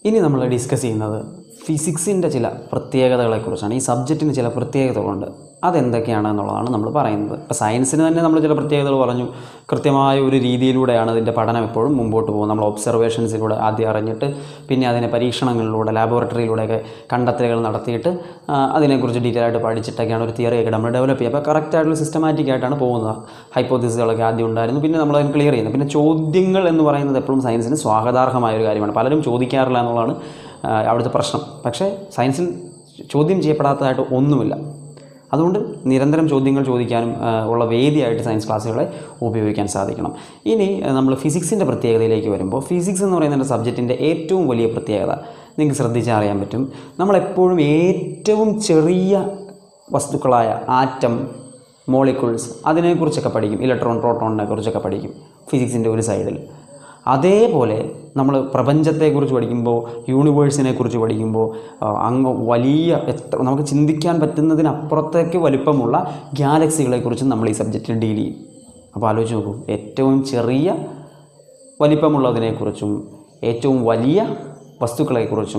ഇനി നമ്മൾ ഡിസ്കസ് ചെയ്യുന്നത് ഫിസിക്സിൻ്റെ ചില പ്രത്യേകതകളെക്കുറിച്ചാണ് ഈ സബ്ജക്റ്റിന് ചില പ്രത്യേകതകളുണ്ട് അതെന്തൊക്കെയാണ് എന്നുള്ളതാണ് നമ്മൾ പറയുന്നത് ഇപ്പോൾ സയൻസിന് തന്നെ നമ്മൾ ചില പ്രത്യേകതകൾ പറഞ്ഞു കൃത്യമായ ഒരു രീതിയിലൂടെയാണ് അതിൻ്റെ പഠനം എപ്പോഴും മുമ്പോട്ട് പോകും നമ്മൾ ഒബ്സർവേഷൻസിലൂടെ ആദ്യം അറിഞ്ഞിട്ട് പിന്നെ അതിനെ പരീക്ഷണങ്ങളിലൂടെ ലാബോറട്ടറിയിലൂടെയൊക്കെ കണ്ടെത്തലുകൾ നടത്തിയിട്ട് ആ, അതിനെക്കുറിച്ച് ഡീറ്റെയിൽ ആയിട്ട് പഠിച്ചിട്ടൊക്കെയാണ് ഒരു തിയറിയൊക്കെ നമ്മൾ ഡെവലപ്പ് ചെയ്യുക അപ്പോൾ കറക്റ്റായിട്ടുള്ള സിസ്റ്റമാറ്റിക് ആയിട്ടാണ് പോകുന്നത് ഹൈപ്പോത്തിസുകളൊക്കെ ആദ്യം ഉണ്ടായിരുന്നു പിന്നെ നമ്മൾ അതിന് ക്ലിയർ ചെയ്യുന്നത് പിന്നെ ചോദ്യങ്ങൾ എന്ന് പറയുന്നത് എപ്പോഴും സയൻസിന് സ്വാഗതാർഹമായ ഒരു കാര്യമാണ് പലരും ചോദിക്കാറില്ല എന്നുള്ളതാണ് ആ, അവിടുത്തെ പ്രശ്നം പക്ഷേ സയൻസിൽ ചോദ്യം ചെയ്യപ്പെടാത്തതായിട്ട് ഒന്നുമില്ല അതുകൊണ്ട് നിരന്തരം ചോദ്യങ്ങൾ ചോദിക്കാനും ആ, ഉള്ള വേദിയായിട്ട് സയൻസ് ക്ലാസ്സുകളെ ഉപയോഗിക്കാൻ സാധിക്കണം ഇനി ആ, നമ്മൾ ഫിസിക്സിൻ്റെ പ്രത്യേകതയിലേക്ക് വരുമ്പോൾ ഫിസിക്സ് എന്ന് പറയുന്ന സബ്ജക്റ്റിൻ്റെ ഏറ്റവും വലിയ പ്രത്യേകത നിങ്ങൾക്ക് ശ്രദ്ധിച്ചാൽ അറിയാൻ പറ്റും നമ്മളെപ്പോഴും ഏറ്റവും ചെറിയ വസ്തുക്കളായ ആറ്റം മോളിക്യൂൾസ് അതിനെക്കുറിച്ചൊക്കെ പഠിക്കും ഇലക്ട്രോൺ പ്രോട്ടോണിനെ കുറിച്ചൊക്കെ പഠിക്കും ഫിസിക്സിൻ്റെ ഒരു സൈഡിൽ അതേപോലെ നമ്മൾ പ്രപഞ്ചത്തെക്കുറിച്ച് പഠിക്കുമ്പോൾ യൂണിവേഴ്സിനെ കുറിച്ച് പഠിക്കുമ്പോൾ ആ, അങ്ങ് വലിയ എത്ര നമുക്ക് ചിന്തിക്കാൻ പറ്റുന്നതിനപ്പുറത്തേക്ക് വലിപ്പമുള്ള ഗാലക്സികളെക്കുറിച്ചും നമ്മൾ ഈ സബ്ജക്റ്റിൽ ഡീൽ ചെയ്യും അപ്പോൾ ആലോചിച്ച് നോക്കൂ ഏറ്റവും ചെറിയ വലിപ്പമുള്ളതിനെക്കുറിച്ചും ഏറ്റവും വലിയ വസ്തുക്കളെക്കുറിച്ചും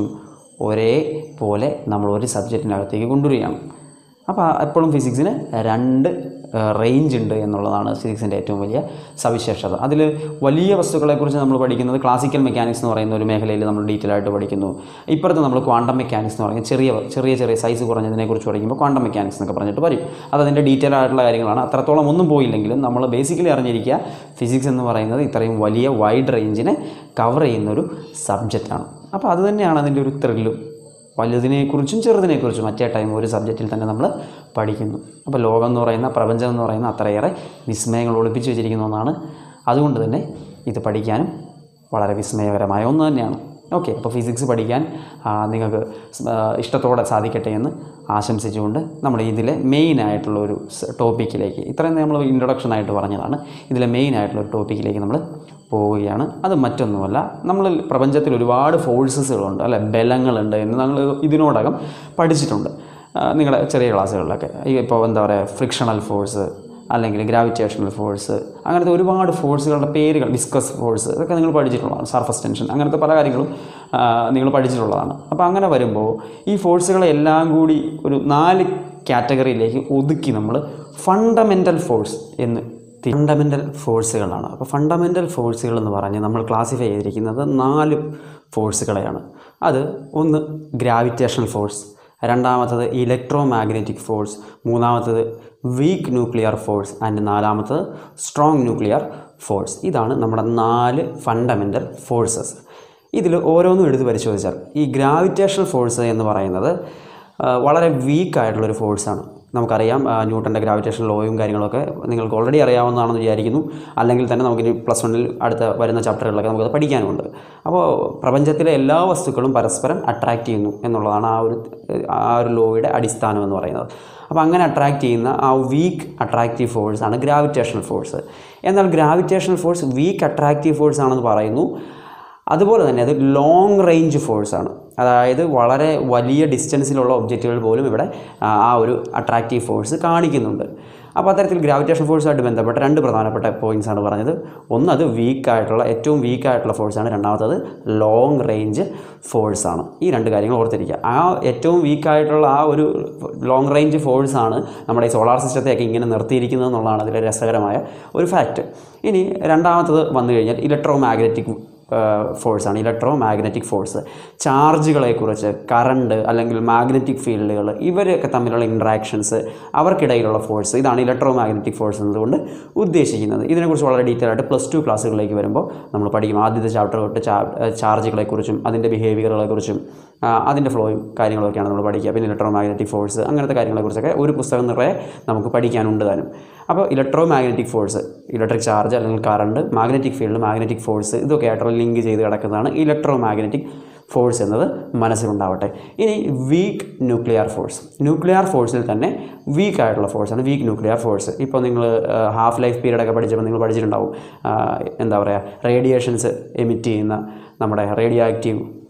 ഒരേപോലെ നമ്മൾ ഒരു സബ്ജക്റ്റിനകത്തേക്ക് കൊണ്ടുവരികയാണ് അപ്പോൾ എപ്പോഴും ഫിസിക്സിന് രണ്ട് റേഞ്ച് ഉണ്ട് എന്നുള്ളതാണ് ഫിസിക്സിൻ്റെ ഏറ്റവും വലിയ സവിശേഷത അതിൽ വലിയ വസ്തുക്കളെക്കുറിച്ച് നമ്മൾ പഠിക്കുന്നത് ക്ലാസിക്കൽ മെക്കാനിക്സ് എന്ന് പറയുന്ന ഒരു മേഖലയിൽ നമ്മൾ ഡീറ്റെയിൽ ആയിട്ട് പഠിക്കുന്നു ഇപ്പുറത്ത് നമ്മൾ ക്വാണ്ടം മെക്കാനിക്സ് എന്ന് പറയുന്നത് ചെറിയ ചെറിയ ചെറിയ സൈസ് കുറഞ്ഞതിനെക്കുറിച്ച് പഠിക്കുമ്പോൾ ക്വാണ്ടം മെക്കാനിക്സ് എന്നൊക്കെ പറഞ്ഞിട്ട് വരും അത് അതിൻ്റെ ഡീറ്റെയിൽ ആയിട്ടുള്ള കാര്യങ്ങളാണ് അത്രത്തോളം ഒന്നും പോയില്ലെങ്കിലും നമ്മൾ ബേസിക്കലി അറിഞ്ഞിരിക്കുക ഫിസിക്സ് എന്ന് പറയുന്നത് ഇത്രയും വലിയ വൈഡ് റേഞ്ചിനെ കവർ ചെയ്യുന്നൊരു സബ്ജക്റ്റാണ് അപ്പോൾ അത് തന്നെയാണ് അതിൻ്റെ ഒരു ത്രില്ലും വലുതിനെക്കുറിച്ചും ചെറുതിനെക്കുറിച്ചും മറ്റേ ടൈം ഒരു സബ്ജക്റ്റിൽ തന്നെ നമ്മൾ പഠിക്കുന്നു അപ്പോൾ ലോകം എന്ന് പറയുന്ന പ്രപഞ്ചം എന്ന് പറയുന്ന അത്രയേറെ വിസ്മയങ്ങൾ ഒളിപ്പിച്ചു വെച്ചിരിക്കുന്ന ഒന്നാണ് അതുകൊണ്ട് തന്നെ ഇത് പഠിക്കാനും വളരെ വിസ്മയകരമായ ഒന്ന് തന്നെയാണ് ഓക്കെ അപ്പോൾ ഫിസിക്സ് പഠിക്കാൻ ആ, നിങ്ങൾക്ക് സ്- ആ, ഇഷ്ടത്തോടെ സാധിക്കട്ടെ എന്ന് ആശംസിച്ചുകൊണ്ട് നമ്മൾ ഇതിലെ മെയിൻ ആയിട്ടുള്ള ഒരു സ് ടോപ്പിക്കിലേക്ക് ഇത്രയും നമ്മൾ ഇൻട്രൊഡക്ഷൻ ആയിട്ട് പറഞ്ഞതാണ് ഇതിലെ മെയിൻ ആയിട്ടുള്ള ഒരു ടോപ്പിക്കിലേക്ക് നമ്മൾ പോവുകയാണ് അത് മറ്റൊന്നുമല്ല നമ്മൾ പ്രപഞ്ചത്തിൽ ഒരുപാട് ഫോഴ്സസുകളുണ്ട് അല്ലെ ബലങ്ങളുണ്ട് എന്ന് നമ്മൾ ഇതിനോടകം പഠിച്ചിട്ടുണ്ട് ആ, നിങ്ങളുടെ ചെറിയ ക്ലാസ്സുകളിലൊക്കെ ഈ ഇപ്പോൾ എന്താ പറയുക ഫ്രിക്ഷണൽ ഫോഴ്സ് അല്ലെങ്കിൽ ഗ്രാവിറ്റേഷണൽ ഫോഴ്സ് അങ്ങനത്തെ ഒരുപാട് ഫോഴ്സുകളുടെ പേരുകൾ ഡിസ്കസ് ഫോഴ്സ് ഇതൊക്കെ നിങ്ങൾ പഠിച്ചിട്ടുള്ളതാണ് സർഫസ് ടെൻഷൻ അങ്ങനത്തെ പല കാര്യങ്ങളും ആ, നിങ്ങൾ പഠിച്ചിട്ടുള്ളതാണ് അപ്പോൾ അങ്ങനെ വരുമ്പോൾ ഈ ഫോഴ്സുകളെ എല്ലാം കൂടി ഒരു നാല് കാറ്റഗറിയിലേക്ക് ഒതുക്കി നമ്മൾ ഫണ്ടമെൻ്റൽ ഫോഴ്സ് എന്ന് ഫണ്ടമെൻ്റൽ ഫോഴ്സുകളാണ് അപ്പോൾ ഫണ്ടമെൻ്റൽ ഫോഴ്സുകൾ എന്ന് പറഞ്ഞ് നമ്മൾ ക്ലാസിഫൈ ചെയ്തിരിക്കുന്നത് നാല് ഫോഴ്സുകളെയാണ് അത് ഒന്ന് ഗ്രാവിറ്റേഷണൽ ഫോഴ്സ് രണ്ടാമത്തത് ഇലക്ട്രോ മാഗ്നറ്റിക് ഫോഴ്സ് മൂന്നാമത്തത് വീക്ക് ന്യൂക്ലിയർ ഫോഴ്സ് ആൻഡ് നാലാമത്തത് സ്ട്രോങ് ന്യൂക്ലിയർ ഫോഴ്സ് ഇതാണ് നമ്മുടെ നാല് ഫണ്ടമെൻ്റൽ ഫോഴ്സസ് ഇതിൽ ഓരോന്നും എടുത്ത് പരിശോധിച്ചാൽ ഈ ഗ്രാവിറ്റേഷണൽ ഫോഴ്സ് എന്ന് പറയുന്നത് ആ, വളരെ വീക്കായിട്ടുള്ളൊരു ഫോഴ്സാണ് നമുക്കറിയാം ആ, ന്യൂട്ടൻ്റെ ഗ്രാവിറ്റേഷൻ ലോയും കാര്യങ്ങളൊക്കെ നിങ്ങൾക്ക് ഓൾറെഡി അറിയാവുന്നതാണെന്ന് വിചാരിക്കുന്നു അല്ലെങ്കിൽ തന്നെ നമുക്കിനി പ്ലസ് വണ്ണിൽ അടുത്ത വരുന്ന ചാപ്റ്ററുകളിലൊക്കെ നമുക്കത് പഠിക്കാനുമുണ്ട് അപ്പോൾ പ്രപഞ്ചത്തിലെ എല്ലാ വസ്തുക്കളും പരസ്പരം അട്രാക്റ്റ് ചെയ്യുന്നു എന്നുള്ളതാണ് ആ ഒരു ആ ഒരു ലോയുടെ അടിസ്ഥാനം എന്ന് പറയുന്നത് അപ്പോൾ അങ്ങനെ അട്രാക്റ്റ് ചെയ്യുന്ന ആ വീക്ക് അട്രാക്റ്റീവ് ഫോഴ്സ് ആണ് ഗ്രാവിറ്റേഷണൽ ഫോഴ്സ് എന്നാൽ gravitational force weak attractive force ആണെന്ന് പറയുന്നു അതുപോലെ തന്നെ അത് ലോങ് റേഞ്ച് ഫോഴ്സാണ് അതായത് വളരെ വലിയ ഡിസ്റ്റൻസിലുള്ള ഒബ്ജക്റ്റുകൾ പോലും ഇവിടെ ആ ആ ഒരു അട്രാക്റ്റീവ് ഫോഴ്സ് കാണിക്കുന്നുണ്ട് അപ്പോൾ അത്തരത്തിൽ ഗ്രാവിറ്റേഷൻ ഫോഴ്സുമായിട്ട് ബന്ധപ്പെട്ട രണ്ട് പ്രധാനപ്പെട്ട പോയിൻറ്റ്സ് ആണ് പറഞ്ഞത് ഒന്ന് അത് വീക്കായിട്ടുള്ള ഏറ്റവും വീക്കായിട്ടുള്ള ഫോഴ്സാണ് രണ്ടാമത്തത് ലോങ് റേഞ്ച് ഫോഴ്സാണ് ഈ രണ്ട് കാര്യങ്ങൾ ഓർത്തിരിക്കുക ആ ഏറ്റവും വീക്കായിട്ടുള്ള ആ ഒരു ലോങ് റേഞ്ച് ഫോഴ്സാണ് നമ്മുടെ ഈ സോളാർ സിസ്റ്റത്തെയൊക്കെ ഇങ്ങനെ നിർത്തിയിരിക്കുന്നത് എന്നുള്ളതാണ് അതിലെ രസകരമായ ഒരു ഫാക്റ്റ് ഇനി രണ്ടാമത്തത് വന്നു കഴിഞ്ഞാൽ ഇലക്ട്രോ മാഗ്നറ്റിക് ഫോഴ്സാണ് ഇലക്ട്രോ മാഗ്നറ്റിക് ഫോഴ്സ് ചാർജുകളെക്കുറിച്ച് കറണ്ട് അല്ലെങ്കിൽ മാഗ്നറ്റിക് ഫീൽഡുകൾ ഇവരൊക്കെ തമ്മിലുള്ള ഇൻട്രാക്ഷൻസ് അവർക്കിടയിലുള്ള ഫോഴ്സ് ഇതാണ് ഇലക്ട്രോ മാഗ്നറ്റിക് ഫോഴ്സ് എന്നതുകൊണ്ട് ഉദ്ദേശിക്കുന്നത് ഇതിനെക്കുറിച്ച് വളരെ ഡീറ്റെയിൽ ആയിട്ട് പ്ലസ് ടു ക്ലാസ്സുകളിലേക്ക് വരുമ്പോൾ നമ്മൾ പഠിക്കും ആദ്യത്തെ ചാപ്റ്റർ തൊട്ട് ചാ ചാർജുകളെക്കുറിച്ചും അതിൻ്റെ ബിഹേവിയറുകളെക്കുറിച്ചും ആ, അതിൻ്റെ ഫ്ലോയും കാര്യങ്ങളൊക്കെയാണ് നമ്മൾ പഠിക്കുക പിന്നെ ഇലക്ട്രോ മാഗ്നറ്റിക് ഫോഴ്സ് അങ്ങനത്തെ കാര്യങ്ങളെക്കുറിച്ചൊക്കെ ഒരു പുസ്തകം നിറയെ നമുക്ക് പഠിക്കാനുണ്ട് താനും അപ്പോൾ electromagnetic force electric charge അല്ലെങ്കിൽ current magnetic field magnetic force ഇതൊക്കെ ആയിട്ടുള്ള ലിങ്ക് ചെയ്ത് കിടക്കുന്നതാണ് ഇലക്ട്രോ മാഗ്നറ്റിക് ഫോഴ്സ് എന്നത് മനസ്സിലുണ്ടാവട്ടെ ഇനി വീക്ക് ന്യൂക്ലിയർ ഫോഴ്സ് ന്യൂക്ലിയർ ഫോഴ്സിൽ തന്നെ വീക്ക് ആയിട്ടുള്ള ഫോഴ്സാണ് വീക്ക് ന്യൂക്ലിയർ ഫോഴ്സ് ഇപ്പോൾ നിങ്ങൾ ഹാഫ് ലൈഫ് പീരീഡൊക്കെ പഠിച്ചപ്പോൾ നിങ്ങൾ പഠിച്ചിട്ടുണ്ടാവും ആ, എന്താ പറയുക റേഡിയേഷൻസ് എമിറ്റ് ചെയ്യുന്ന നമ്മുടെ റേഡിയോ ആക്റ്റീവ്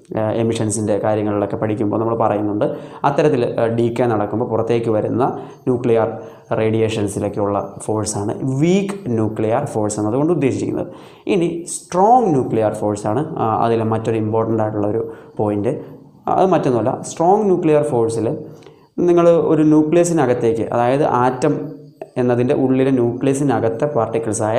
എമിഷൻസിൻ്റെ കാര്യങ്ങളിലൊക്കെ പഠിക്കുമ്പോൾ നമ്മൾ പറയുന്നുണ്ട് അത്തരത്തിൽ ഡി കെ നടക്കുമ്പോൾ പുറത്തേക്ക് വരുന്ന ന്യൂക്ലിയർ റേഡിയേഷൻസിലൊക്കെയുള്ള ഫോഴ്സാണ് വീക്ക് ന്യൂക്ലിയർ ഫോഴ്സ് എന്നതുകൊണ്ട് ഉദ്ദേശിക്കുന്നത് ഇനി സ്ട്രോങ് ന്യൂക്ലിയർ ഫോഴ്സാണ് അതിൽ മറ്റൊരു ഇമ്പോർട്ടൻ്റ് ആയിട്ടുള്ള ഒരു പോയിൻ്റ് അത് മറ്റൊന്നുമല്ല സ്ട്രോങ് ന്യൂക്ലിയർ ഫോഴ്സിൽ നിങ്ങൾ ഒരു ന്യൂക്ലിയസിനകത്തേക്ക് അതായത് ആറ്റം എന്നതിൻ്റെ ഉള്ളിലെ ന്യൂക്ലിയസിനകത്തെ പാർട്ടിക്കിൾസായ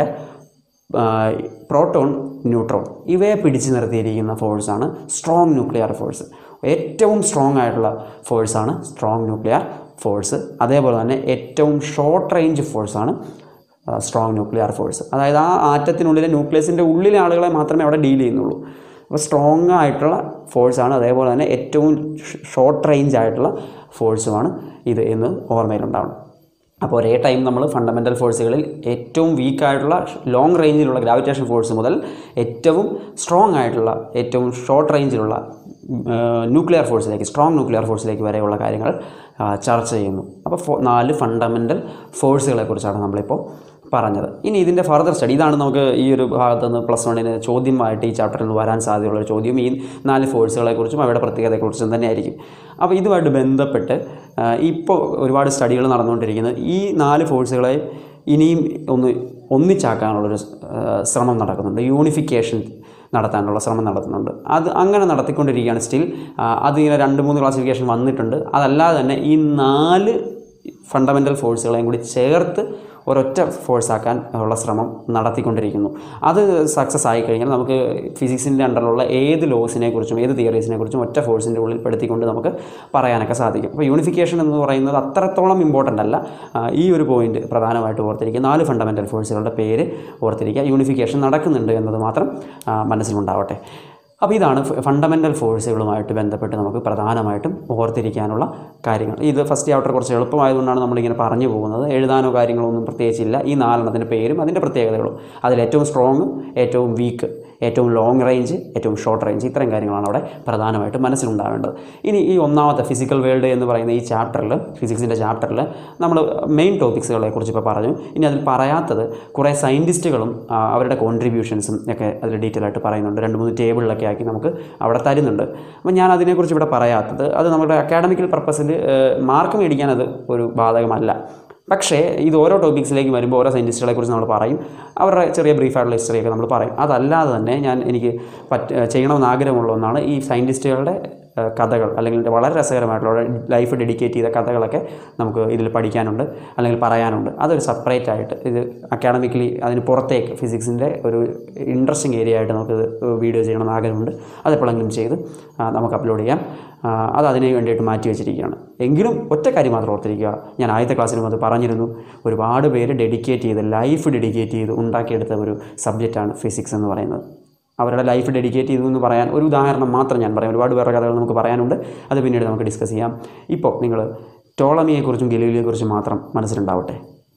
പ്രോട്ടോൺ ന്യൂട്രോൺ ഇവയെ പിടിച്ചു നിർത്തിയിരിക്കുന്ന ഫോഴ്സാണ് സ്ട്രോങ് ന്യൂക്ലിയർ ഫോഴ്സ് ഏറ്റവും സ്ട്രോങ് ആയിട്ടുള്ള ഫോഴ്സാണ് സ്ട്രോങ് ന്യൂക്ലിയർ ഫോഴ്സ് അതേപോലെ തന്നെ ഏറ്റവും ഷോർട്ട് റേഞ്ച് ഫോഴ്സാണ് സ്ട്രോങ് ന്യൂക്ലിയർ ഫോഴ്സ് അതായത് ആ ആറ്റത്തിനുള്ളിലെ ന്യൂക്ലിയസിൻ്റെ ഉള്ളിലെ ആളുകളെ മാത്രമേ അവിടെ ഡീൽ ചെയ്യുന്നുള്ളൂ അപ്പോൾ സ്ട്രോങ് ആയിട്ടുള്ള ഫോഴ്സാണ് അതേപോലെ തന്നെ ഏറ്റവും ഷോർട്ട് റേഞ്ച് ആയിട്ടുള്ള ഫോഴ്സുമാണ് ഇത് എന്ന് ഓർമ്മയിലുണ്ടാവണം അപ്പോൾ ഒരേ ടൈം നമ്മൾ ഫണ്ടമെൻ്റൽ ഫോഴ്സുകളിൽ ഏറ്റവും വീക്കായിട്ടുള്ള ലോങ് റേഞ്ചിലുള്ള ഗ്രാവിറ്റേഷൻ ഫോഴ്സ് മുതൽ ഏറ്റവും സ്ട്രോങ് ആയിട്ടുള്ള ഏറ്റവും ഷോർട്ട് റേഞ്ചിലുള്ള ന്യൂക്ലിയർ ഫോഴ്സിലേക്ക് സ്ട്രോങ് ന്യൂക്ലിയർ ഫോഴ്സിലേക്ക് വരെയുള്ള കാര്യങ്ങൾ ആ, ചർച്ച ചെയ്യുന്നു അപ്പോൾ ഫോ നാല് ഫണ്ടമെൻ്റൽ ഫോഴ്സുകളെ കുറിച്ചാണ് നമ്മളിപ്പോൾ പറഞ്ഞത് ഇനി ഇതിൻ്റെ ഫർദർ സ്റ്റഡി ഇതാണ് നമുക്ക് ഈ ഒരു ഭാഗത്ത് നിന്ന് പ്ലസ് വണ്ണിന് ചോദ്യമായിട്ട് ഈ ചാപ്റ്ററിൽ നിന്ന് വരാൻ സാധ്യതയുള്ള ഒരു ചോദ്യം ഈ നാല് ഫോഴ്സുകളെക്കുറിച്ചും അവയുടെ പ്രത്യേകതയെക്കുറിച്ചും തന്നെയായിരിക്കും അപ്പോൾ ഇതുമായിട്ട് ബന്ധപ്പെട്ട് ആ, ഇപ്പോൾ ഒരുപാട് സ്റ്റഡികൾ നടന്നുകൊണ്ടിരിക്കുന്നത് ഈ നാല് ഫോഴ്സുകളെ ഇനിയും ഒന്ന് ഒന്നിച്ചാക്കാനുള്ളൊരു ആ, ശ്രമം നടക്കുന്നുണ്ട് യൂണിഫിക്കേഷൻ നടത്താനുള്ള ശ്രമം നടത്തുന്നുണ്ട് അത് അങ്ങനെ നടത്തിക്കൊണ്ടിരിക്കുകയാണ് സ്റ്റിൽ അതിങ്ങനെ രണ്ട് മൂന്ന് ക്ലാസിഫിക്കേഷൻ വന്നിട്ടുണ്ട് അതല്ലാതെ തന്നെ ഈ നാല് ഫണ്ടമെൻ്റൽ ഫോഴ്സുകളെയും കൂടി ചേർത്ത് ഒരൊറ്റ ഫോഴ്സാക്കാൻ ഉള്ള ശ്രമം നടത്തിക്കൊണ്ടിരിക്കുന്നു അത് സക്സസ് ആയി കഴിഞ്ഞാൽ നമുക്ക് ഫിസിക്സിൻ്റെ അണ്ടറിലുള്ള ഏത് ലോസിനെ കുറിച്ചും ഏത് തിയറീസിനെ കുറിച്ചും ഒറ്റ ഫോഴ്സിൻ്റെ ഉള്ളിൽ പെടുത്തിക്കൊണ്ട് നമുക്ക് പറയാനൊക്കെ സാധിക്കും അപ്പോൾ യൂണിഫിക്കേഷൻ എന്ന് പറയുന്നത് അത്രത്തോളം ഇമ്പോർട്ടൻ്റ് അല്ല ആ, ഈ ഒരു പോയിന്റ് പ്രധാനമായിട്ട് ഓർത്തിരിക്കുക നാല് ഫണ്ടമെൻ്റൽ ഫോഴ്സുകളുടെ പേര് ഓർത്തിരിക്കുക യൂണിഫിക്കേഷൻ നടക്കുന്നുണ്ട് എന്നത് മാത്രം ആ, മനസ്സിലുണ്ടാവട്ടെ അപ്പോൾ ഇതാണ് ഫണ്ടമെൻ്റൽ ഫോഴ്സുകളുമായിട്ട് ബന്ധപ്പെട്ട് നമുക്ക് പ്രധാനമായിട്ടും ഓർത്തിരിക്കാനുള്ള കാര്യങ്ങൾ ഇത് ഫസ്റ്റ് ചാപ്റ്റർ കുറച്ച് എളുപ്പമായതുകൊണ്ടാണ് നമ്മളിങ്ങനെ പറഞ്ഞു പോകുന്നത് എഴുതാനോ കാര്യങ്ങളോ ഒന്നും പ്രത്യേകിച്ചില്ല ഈ നാലെണ്ണത്തിൻ്റെ പേരും അതിൻ്റെ പ്രത്യേകതകളും അതിൽ ഏറ്റവും സ്ട്രോങ് ഏറ്റവും വീക്ക് ഏറ്റവും ലോങ് റേഞ്ച് ഏറ്റവും ഷോർട്ട് റേഞ്ച് ഇത്തരം കാര്യങ്ങളാണ് അവിടെ പ്രധാനമായിട്ടും മനസ്സിലുണ്ടാവേണ്ടത് ഇനി ഈ ഒന്നാമത്തെ ഫിസിക്കൽ വേൾഡ് എന്ന് പറയുന്ന ഈ ചാപ്റ്ററിൽ ഫിസിക്സിൻ്റെ ചാപ്റ്ററിൽ നമ്മൾ മെയിൻ ടോപ്പിക്സുകളെ കുറിച്ച് ഇപ്പോൾ പറഞ്ഞു ഇനി അതിൽ പറയാത്തത് കുറേ സയൻറ്റിസ്റ്റുകളും ആ, അവരുടെ കോൺട്രിബ്യൂഷൻസും ഒക്കെ അതിൽ ഡീറ്റെയിൽ ആയിട്ട് പറയുന്നുണ്ട് രണ്ട് മൂന്ന് ടേബിളിലൊക്കെ ആക്കി നമുക്ക് അവിടെ തരുന്നുണ്ട് അപ്പോൾ ഞാൻ അതിനെക്കുറിച്ച് ഇവിടെ പറയാത്തത് അത് നമ്മുടെ അക്കാഡമിക്കൽ പർപ്പസിൽ മാർക്ക് മേടിക്കാൻ അത് ഒരു ബാധകമല്ല പക്ഷേ ഇത് ഓരോ ടോപ്പിക്സിലേക്ക് വരുമ്പോൾ ഓരോ സയൻറ്റിസ്റ്റുകളെ കുറിച്ച് നമ്മൾ പറയും അവരുടെ ചെറിയ ബ്രീഫായിട്ടുള്ള ഹിസ്റ്ററിയൊക്കെ നമ്മൾ പറയും അതല്ലാതെ തന്നെ ഞാൻ എനിക്ക് പറ്റ ചെയ്യണമെന്ന് ആഗ്രഹമുള്ള ഒന്നാണ് ഈ സയൻറ്റിസ്റ്റുകളുടെ ഏഹ്, കഥകൾ അല്ലെങ്കിൽ വളരെ രസകരമായിട്ടുള്ള ലൈഫ് ഡെഡിക്കേറ്റ് ചെയ്ത കഥകളൊക്കെ നമുക്ക് ഇതിൽ പഠിക്കാനുണ്ട് അല്ലെങ്കിൽ പറയാനുണ്ട് അതൊരു സെപ്പറേറ്റ് ആയിട്ട് ഇത് അക്കാഡമിക്കലി അതിന് പുറത്തേക്ക് ഫിസിക്സിൻ്റെ ഒരു ഇൻട്രസ്റ്റിംഗ് ഏരിയ ആയിട്ട് നമുക്ക് വീഡിയോ ചെയ്യണമെന്ന് ആഗ്രഹമുണ്ട് അതെപ്പോഴെങ്കിലും ചെയ്ത് ആ, നമുക്ക് അപ്ലോഡ് ചെയ്യാം ആ, അത് അതിന് വേണ്ടിയിട്ട് മാറ്റി വെച്ചിരിക്കുകയാണ് എങ്കിലും ഒറ്റ കാര്യം മാത്രം ഓർത്തിരിക്കുക ഞാൻ ആദ്യത്തെ ക്ലാസ്സിലും അത് പറഞ്ഞിരുന്നു ഒരുപാട് പേര് ഡെഡിക്കേറ്റ് ചെയ്ത് ലൈഫ് ഡെഡിക്കേറ്റ് ചെയ്ത് ഉണ്ടാക്കിയെടുത്ത ഒരു സബ്ജക്റ്റാണ് ഫിസിക്സ് എന്ന് പറയുന്നത് അവരുടെ ലൈഫ് ഡെഡിക്കേറ്റ് ചെയ്തു എന്ന് പറയാൻ ഒരു ഉദാഹരണം മാത്രം ഞാൻ പറയാം ഒരുപാട് വേറെ കഥകൾ നമുക്ക് പറയാനുണ്ട് അത് പിന്നീട് നമുക്ക് ഡിസ്കസ് ചെയ്യാം ഇപ്പോൾ നിങ്ങൾ ടോളമിയെക്കുറിച്ചും ഗലീലിയെക്കുറിച്ചും മാത്രം മനസ്സിലുണ്ടാവട്ടെ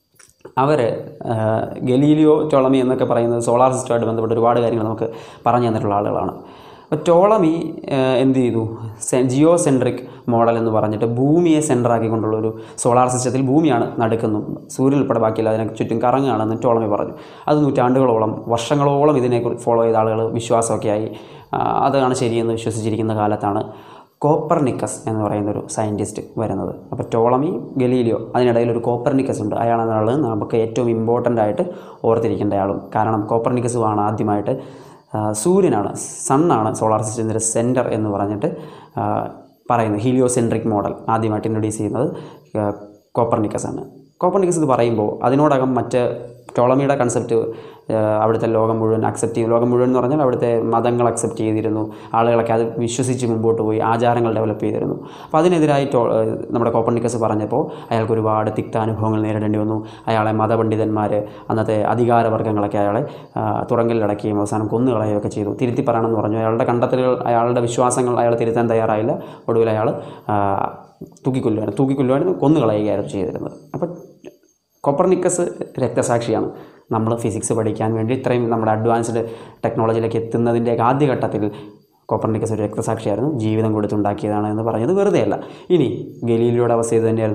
അവർ ഗലീലിയോ ടോളമി എന്നൊക്കെ പറയുന്നത് സോളാർ സിസ്റ്റമായിട്ട് ബന്ധപ്പെട്ട് ഒരുപാട് കാര്യങ്ങൾ നമുക്ക് പറഞ്ഞു തന്നിട്ടുള്ള ആളുകളാണ് അപ്പോൾ ടോളമി ഏഹ്, എന്ത് ചെയ്തു സെ- ജിയോ സെൻട്രിക് മോഡൽ എന്ന് പറഞ്ഞിട്ട് ഭൂമിയെ സെൻറ്റർ ആക്കിക്കൊണ്ടുള്ള ഒരു സോളാർ സിസ്റ്റത്തിൽ ഭൂമിയാണ് നടുക്കുന്നു സൂര്യൻ ഉൾപ്പെടെ ബാക്കിയില്ല അതിനെ ചുറ്റും കറങ്ങുകയാണെന്ന് ടോളമി പറഞ്ഞു അത് നൂറ്റാണ്ടുകളോളം വർഷങ്ങളോളം ഇതിനെ ഫോളോ ചെയ്ത ആളുകൾ വിശ്വാസമൊക്കെ ആയി ആ, അതാണ് ശരിയെന്ന് വിശ്വസിച്ചിരിക്കുന്ന കാലത്താണ് കോപ്പർനിക്കസ് എന്ന് പറയുന്ന ഒരു സയൻറ്റിസ്റ്റ് വരുന്നത് അപ്പോൾ ടോളമി ഗലീലിയോ അതിനിടയിൽ ഒരു കോപ്പർനിക്കസ് ഉണ്ട് അയാളെന്നുള്ളത് നമുക്ക് ഏറ്റവും ഇമ്പോർട്ടൻ്റ് ആയിട്ട് ഓർത്തിരിക്കേണ്ട ആളും കാരണം കോപ്പർനിക്കസുമാണ് ആദ്യമായിട്ട് ആ, സൂര്യനാണ് സണ്ണാണ് സോളാർ സിസ്റ്റത്തിൻ്റെ സെൻറ്റർ എന്ന് പറഞ്ഞിട്ട് ആ, പറയുന്നത് ഹീലിയോസെൻട്രിക് മോഡൽ ആദ്യമായിട്ട് ഇൻട്രൊഡ്യൂസ് ചെയ്യുന്നത് ആ, കോപ്പർനിക്കസ് ആണ് കോപ്പർനിക്കസ് ഇത് പറയുമ്പോൾ അതിനോടകം മറ്റ് ടോളമിയുടെ കൺസെപ്റ്റ് അവിടുത്തെ ലോകം മുഴുവൻ അക്സെപ്റ്റ് ചെയ്തു ലോകം മുഴുവൻ എന്ന് പറഞ്ഞാൽ അവിടുത്തെ മതങ്ങൾ അക്സെപ്റ്റ് ചെയ്തിരുന്നു ആളുകളൊക്കെ അത് വിശ്വസിച്ച് മുമ്പോട്ട് പോയി ആചാരങ്ങൾ ഡെവലപ്പ് ചെയ്തിരുന്നു അപ്പോൾ അതിനെതിരായി ടോ ഏഹ് നമ്മുടെ കോപ്പർനിക്കസ് പറഞ്ഞപ്പോൾ അയാൾക്ക് ഒരുപാട് തിക്താനുഭവങ്ങൾ നേരിടേണ്ടി വന്നു അയാളെ മതപണ്ഡിതന്മാർ അന്നത്തെ അധികാരവർഗ്ഗങ്ങളൊക്കെ അയാളെ ആ, തുറങ്കലിലടക്കുകയും അവസാനം കൊന്നുകളയുകയൊക്കെ ചെയ്തു തിരുത്തി പറയണമെന്ന് പറഞ്ഞു അയാളുടെ കണ്ടെത്തലുകൾ അയാളുടെ വിശ്വാസങ്ങൾ അയാൾ തിരുത്താൻ തയ്യാറായില്ല ഒടുവിൽ അയാൾ തൂക്കിക്കൊല്ലുകയാണ് തൂക്കിക്കൊല്ലുകയായിരുന്നു കൊന്നുകളയുകയായിരുന്നു ചെയ്തിരുന്നത് അപ്പോൾ കോപ്പർനിക്കസ് രക്തസാക്ഷിയാണ് നമ്മൾ ഫിസിക്സ് പഠിക്കാൻ വേണ്ടി ഇത്രയും നമ്മുടെ അഡ്വാൻസ്ഡ് ടെക്നോളജിയിലേക്ക് എത്തുന്നതിൻ്റെ ആദ്യഘട്ടത്തിൽ കോപ്പർനിക്കസ് ഒരു രക്തസാക്ഷിയായിരുന്നു ജീവിതം കൊടുത്തുണ്ടാക്കിയതാണ് എന്ന് പറഞ്ഞത് വെറുതെ അല്ല ഇനി ഗലീലിയുടെ അവസ്ഥ ഇത് തന്നെയായിരുന്നു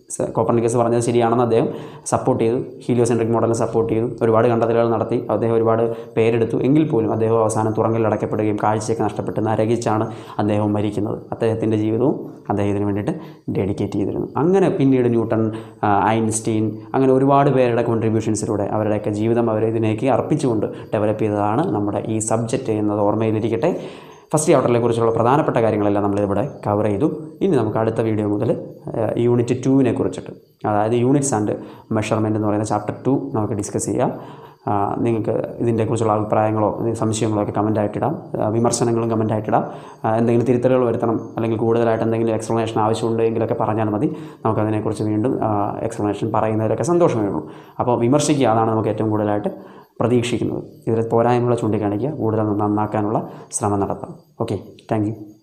കോപ്പർണിക്കസ് പറഞ്ഞത് ശരിയാണെന്ന് അദ്ദേഹം സപ്പോർട്ട് ചെയ്തു ഹീലിയോസെൻട്രിക് മോഡലിനെ സപ്പോർട്ട് ചെയ്തു ഒരുപാട് കണ്ടെത്തലുകൾ നടത്തി അദ്ദേഹം ഒരുപാട് പേരെടുത്തു എങ്കിൽ പോലും അദ്ദേഹം അവസാനം തുറങ്കിൽ അടയ്ക്കപ്പെടുകയും കാഴ്ചയൊക്കെ നഷ്ടപ്പെട്ട് നരകിച്ചാണ് അദ്ദേഹം മരിക്കുന്നത് അദ്ദേഹത്തിൻ്റെ ജീവിതവും അദ്ദേഹത്തിന് വേണ്ടിയിട്ട് ഡെഡിക്കേറ്റ് ചെയ്തിരുന്നു അങ്ങനെ പിന്നീട് ന്യൂട്ടൺ ആ, ഐൻസ്റ്റീൻ അങ്ങനെ ഒരുപാട് പേരുടെ കോൺട്രിബ്യൂഷൻസിലൂടെ അവരുടെയൊക്കെ ജീവിതം അവർ ഇതിലേക്ക് അർപ്പിച്ചുകൊണ്ട് ഡെവലപ്പ് ചെയ്തതാണ് നമ്മുടെ ഈ സബ്ജക്റ്റ് എന്നത് ഓർമ്മയിലിരിക്കട്ടെ ഫസ്റ്റ് ചാപ്റ്ററിനെ കുറിച്ചുള്ള പ്രധാനപ്പെട്ട കാര്യങ്ങളെല്ലാം നമ്മളിവിടെ കവർ ചെയ്തു ഇനി നമുക്ക് അടുത്ത വീഡിയോ മുതൽ യൂണിറ്റ് ടുവിനെ കുറിച്ചിട്ട് അതായത് യൂണിറ്റ്സ് ആൻഡ് മെഷർമെൻറ്റ് എന്ന് പറയുന്ന ചാപ്റ്റർ ടു നമുക്ക് ഡിസ്കസ് ചെയ്യാം ആ, നിങ്ങൾക്ക് ഇതിനെക്കുറിച്ചുള്ള അഭിപ്രായങ്ങളോ സംശയങ്ങളോ ഒക്കെ കമൻ്റ് ഇടാം ആ, വിമർശനങ്ങളും കമൻ്റ് ഇടാം ആ, എന്തെങ്കിലും തിരുത്തലുകൾ വരുത്തണം അല്ലെങ്കിൽ കൂടുതലായിട്ട് എന്തെങ്കിലും എക്സ്പ്ലനേഷൻ ആവശ്യമുണ്ടെങ്കിലൊക്കെ പറഞ്ഞാൽ മതി നമുക്കതിനെക്കുറിച്ച് വീണ്ടും എക്സ്പ്ലനേഷൻ പറയുന്നതിലൊക്കെ സന്തോഷമേ ഉള്ളൂ അപ്പോൾ വിമർശിക്കുക അതാണ് നമുക്ക് ഏറ്റവും കൂടുതലായിട്ട് പ്രതീക്ഷിക്കുന്നത് ഇതിൽ പോരായ്മകളെ ചൂണ്ടിക്കാണിക്കുക കൂടുതൽ നന്നാക്കാനുള്ള ശ്രമം നടത്താം ഓക്കെ താങ്ക് യു